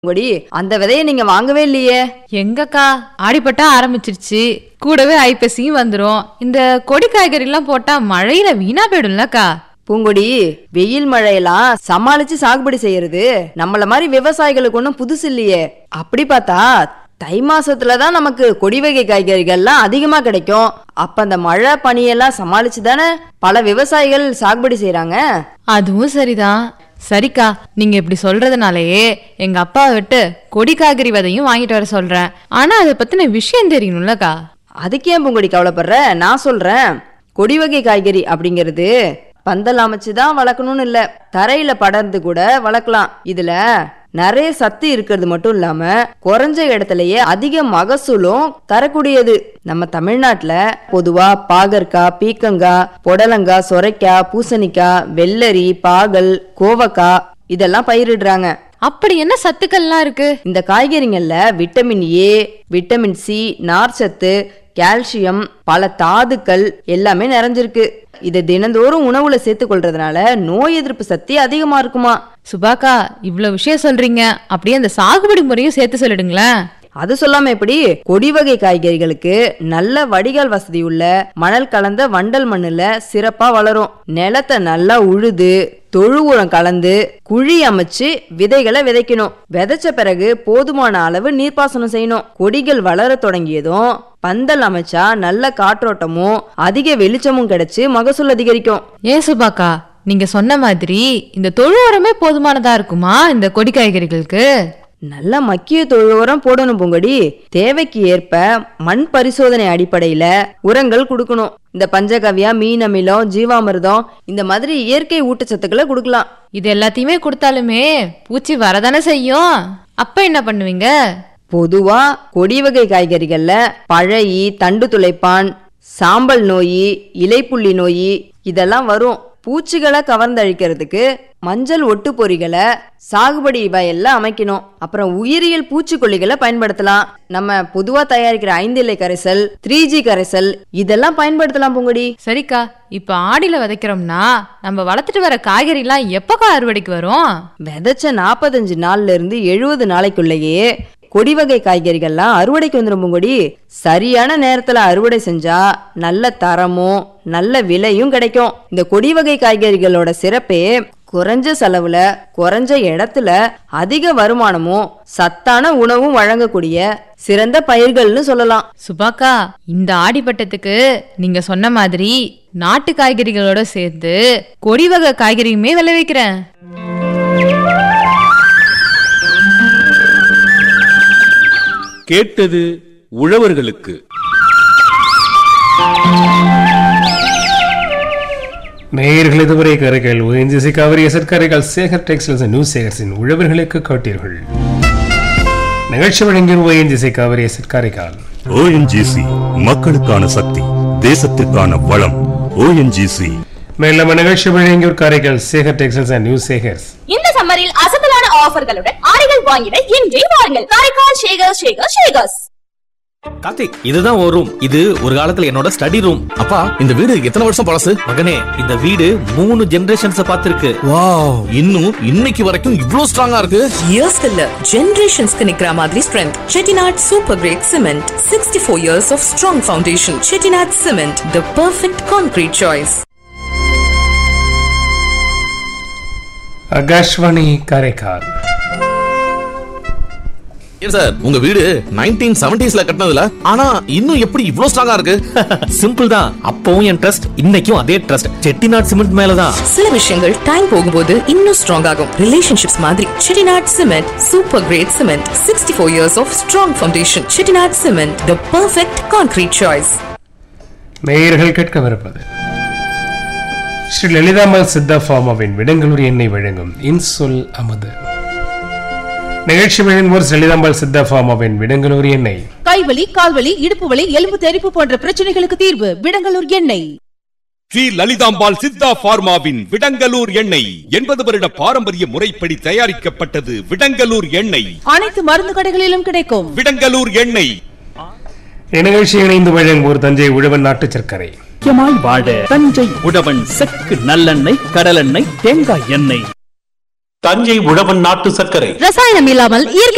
கொடி அந்த விதையை நீங்க வாங்கவே இல்லையே எங்கக்கா ஆடிப்பட்டா ஆரம்பிச்சிருச்சு கூடவே ஐப்பசியும் வந்துரும் இந்த கொடி காய்கறி எல்லாம் போட்டா மழையில வீணா போயிடும்லக்கா பூங்கொடி வெயில் மழையெல்லாம் சமாளிச்சு சாகுபடி செய்யறது நம்மள மாதிரி விவசாயிகளுக்கு ஒன்றும் புதுசு இல்லையே அப்படி பார்த்தா தை மாசத்துல தான் நமக்கு கொடி வகை காய்கறிகள்லாம் அதிகமா கிடைக்கும் அப்ப அந்த மழை பனியெல்லாம் சமாளிச்சு தானே பல விவசாயிகள் சாகுபடி செய்றாங்க அதுவும் சரிதான் சரிக்கா நீங்க இப்படி சொல்றதுனாலயே எங்க அப்பா விட்டு கொடி காய்கறி விதையும் வாங்கிட்டு வர சொல்றேன் ஆனா அதை பத்தின விஷயம் தெரியணும்லக்கா அதுக்கு ஏன் பூங்கொடி கவலைப்படுற நான் சொல்றேன் கொடி வகை காய்கறி அப்படிங்கிறது பந்தல் அமைச்சு தான் வளர்க்கணும்னு இல்ல தரையில படர்ந்து கூட வளர்க்கலாம் இதுல நிறைய சத்து இருக்கிறது மட்டும் இல்லாம குறைஞ்ச இடத்துலயே அதிக மகசூலும் தரக்கூடியது நம்ம தமிழ்நாட்டுல பொதுவா பாகற்காய் பீக்கங்காய் புடலங்காய் சொரைக்காய் பூசணிக்காய் வெள்ளரி பாகல் கோவக்காய் இதெல்லாம் பயிரிடுறாங்க அப்படி என்ன சத்துக்கள்லாம் இருக்கு இந்த காய்கறிகள்ல விட்டமின் ஏ விட்டமின் சி நார்ச்சத்து கால்சியம் பல தாதுக்கள் எல்லாமே நிறைஞ்சிருக்கு இதை தினந்தோறும் உணவுல சேர்த்து கொள்றதுனால நோய் எதிர்ப்பு சக்தி அதிகமா இருக்குமா சுபாக்கா இவ்வளவு விஷயம் சொல்றீங்க அப்படியே அந்த சாகுபடி முறையும் சேர்த்து சொல்லிடுங்களேன் அது சொல்லாம எப்படி கொடி வகை காய்கறிகளுக்கு நல்ல வடிகால் வசதி உள்ள மணல் கலந்த வண்டல் மண்ணுல சிறப்பா வளரும் நிலத்தை நல்லா உழுது தொழு உரம் கலந்து குழி அமைச்சு விதைகளை விதைக்கணும் விதைச்ச பிறகு போதுமான அளவு நீர்ப்பாசனம் செய்யணும் கொடிகள் வளர தொடங்கியதும் பந்தல் அமைச்சா நல்ல காற்றோட்டமும் அதிக வெளிச்சமும் கிடைச்சு மகசூல் அதிகரிக்கும் ஏன் சுபாக்கா நீங்க சொன்ன மாதிரி இந்த தொழு உரமே போதுமானதா இருக்குமா இந்த கொடி காய்கறிகளுக்கு நல்ல மக்கிய தொழு உரம் போடணும் பூங்கொடி தேவைக்கு ஏற்ப மண் பரிசோதனை அடிப்படையில உரங்கள் கொடுக்கணும் இந்த பஞ்சகவ்யா மீன் அமிலம் ஜீவாமிர்தம் இந்த மாதிரி இயற்கை ஊட்டச்சத்துக்களை கொடுக்கலாம் இது எல்லாத்தையுமே கொடுத்தாலுமே பூச்சி வரதானே செய்யும் அப்ப என்ன பண்ணுவீங்க பொதுவா கொடி வகை காய்கறிகள்ல பழையி தண்டு துளைப்பான் சாம்பல் நோய் இலைப்புள்ளி நோய் இதெல்லாம் வரும் பூச்சிகளை கவர்ந்தழிக்கிறதுக்கு மஞ்சள் ஒட்டு பொறிகளை சாகுபடி வயல்ல அமைக்கணும் அப்புறம் உயிரியல் பூச்சிக்கொல்லிகளை பயன்படுத்தலாம் நம்ம பொதுவா தயாரிக்கிற ஐந்து இலை கரைசல் த்ரீ ஜி கரைசல் இதெல்லாம் பயன்படுத்தலாம் பூங்கொடி சரிக்கா இப்ப ஆடியில விதைக்கிறோம்னா நம்ம வளர்த்துட்டு வர காய்கறிலாம் எப்பக்கா அறுவடைக்கு வரும் விதைச்ச நாற்பத்தஞ்சு நாள்ல இருந்து எழுபது நாளைக்குள்ளேயே கொடி வகை காய்கறிகள்லாம் அறுவடைக்கு வந்துடும் பூங்கொடி சரியான நேரத்துல அறுவடை செஞ்சா நல்ல தரமும் நல்ல விலையும் கிடைக்கும் இந்த கொடி வகை காய்கறிகளோட சிறப்பே குறைஞ்ச செலவுல குறைஞ்ச இடத்துல அதிக வருமானமும் சத்தான உணவும் வழங்கக்கூடிய சிறந்த பயிர்கள்னு சொல்லலாம் சுபாக்கா இந்த ஆடிப்பட்டத்துக்கு நீங்க சொன்ன மாதிரி நாட்டு காய்கறிகளோட சேர்த்து கொடி வகை காய்கறியுமே விளைவிக்கிறேன் கேட்டது உழவர்களுக்கு நேயர்கள் இதுவரை கரைகள் ஓஎன்ஜிசி காவிரி எசட் கரைகள் சேகர் டெக்ஸ்டைல்ஸ் நியூ சேகர்ஸின் உழவர்களுக்கு காட்டீர்கள் நிகழ்ச்சி வழங்கிய ONGC Kaveri asset Karaikal ONGC மக்களுக்கான சக்தி தேசத்திற்கான வளம் ஓஎன்ஜிசி மேலும் நிகழ்ச்சி வழங்கியோர் Karaikal Sekar textiles and new Sekars இந்த சம்மரில் அசத்தலான ஆஃபர்களுடன் ஆடைகள் வாங்கிட இன்றே வாருங்கள் காரைக்கால் ஷேகர் ஷேகர் ஷேகர்ஸ் கார்த்திக் இதுதான் ஒரு ரூம் இது ஒரு காலத்துல என்னோட ஸ்டடி ரூம் அப்பா இந்த வீடு எத்தனை வருஷம் பழசு மகனே இந்த வீடு மூணு ஜெனரேஷன்ஸ் பார்த்திருக்கு வாவ் இன்னும் இன்னைக்கு வரைக்கும் இவ்ளோ ஸ்ட்ராங்கா இருக்கு இயர்ஸ்க்கு இல்ல ஜெனரேஷன்ஸ்க்கு நிக்கிற மாதிரி strength Chettinad super grade cement sixty four years of strong foundation Chettinad cement the perfect concrete choice Akashvani Karaikal ஏன் சார் உங்க வீடு நைன்டீன் செவன்டிஸ்ல கட்டினதுல ஆனா இன்னும் எப்படி இவ்ளோ ஸ்ட்ராங்கா இருக்கு சிம்பிள் தான் அப்பவும் என் ட்ரஸ்ட் இன்னைக்கும் அதே ட்ரஸ்ட் செட்டிநாட் சிமெண்ட் மேலதான் சில விஷயங்கள் டைம் போகும்போது இன்னும் ஸ்ட்ராங் ஆகும் ரிலேஷன்ஷிப்ஸ் மாதிரி Chettinad cement super grade cement sixty four years of strong foundation Chettinad cement the perfect concrete choice நேயர்கள் கேட்கவிருப்பது ஸ்ரீ லலிதாமல் சித்தா ஃபார்மாவின் விடங்களூர் எண்ணெய் வழங்கும் இன்சொல் அமுது நிகழ்ச்சி வழங்குவோர் ஸ்ரீ லலிதாம்பாள் சித்தா ஃபார்மாவின் விடங்களூர் எண்ணெய் கைவலி கால்வலி இடுப்பு வலி எலும்பு தெறிப்பு போன்ற பிரச்சனைகளுக்கு தீர்வு விடங்கலூர் எண்ணெய் ஸ்ரீ லலிதாம்பாள் சித்தா பார்மாவின் விடங்கலூர் எண்ணெய் எண்பது வருட பாரம்பரிய முறைப்படி தயாரிக்கப்பட்டது விடங்கலூர் எண்ணெய் அனைத்து மருந்து கடைகளிலும் கிடைக்கும் விடங்கலூர் எண்ணெய் இந்நிகழ்ச்சி இணைந்து வழங்குவோர் தஞ்சை உழவன் நாட்டு சர்க்கரை முக்கியமாய் வாழ தஞ்சை உழவன் செக்கு நல்லெண்ணெய் கடலெண்ணெய் தேங்காய் எண்ணெய் தஞ்சை உழவன் நாட்டு சர்க்கரை ரசாயனம் இல்லாமல் இயற்கை